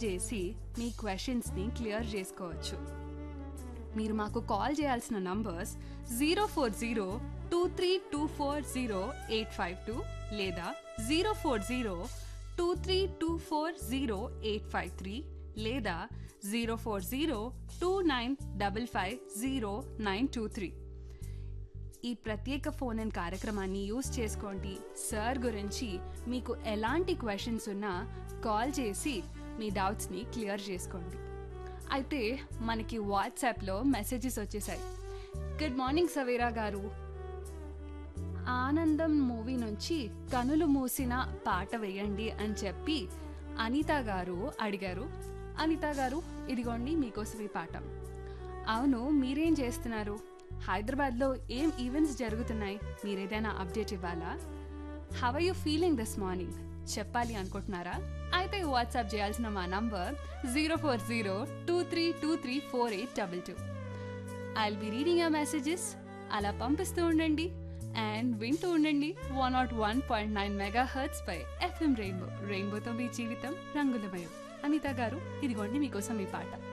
చేసి మీ క్వశ్చన్స్ని క్లియర్ చేసుకోవచ్చు మీరు మాకు కాల్ చేయాల్సిన numbers zero four zero two three two four zero eight five two లేదా zero four zero two three two four zero eight five three లేదా zero four zero two nine double five zero nine two three ఈ ప్రత్యేక phone in కార్యక్రమాన్ని use చేసుకోండి sir గురించి మీకు ఎలాంటి questions ఉన్నా కాల్ చేసి మీ డౌట్స్ని క్లియర్ చేసుకోండి అయితే మనకి వాట్సాప్లో మెసేజెస్ వచ్చేసాయి గుడ్ మార్నింగ్ సవేరా గారు ఆనందం మూవీ నుంచి కనులు మూసిన పాట వేయండి అని చెప్పి అనిత గారు అడిగారు అనిత గారు ఇదిగోండి మీకోసం ఈ పాట అవును మీరేం చేస్తున్నారు హైదరాబాద్లో ఏం ఈవెంట్స్ జరుగుతున్నాయి మీరేదైనా అప్డేట్ ఇవ్వాలా how you feeling this morning చెప్పాలి అనుకుంటున్నారా అయితే వాట్సాప్ చేయాల్సిన మా number zero four zero two three two three four eight double two I'll be reading ఆ మెసేజెస్ అలా పంపిస్తూ ఉండండి అండ్ వింటూ ఉండండి one not one point nine mega hertz పై ఎఫ్ఎం రెయిన్బో రెయిన్బోతో మీ జీవితం రంగులమయం అనిత గారు ఇదిగోండి మీకోసం ఈ పాట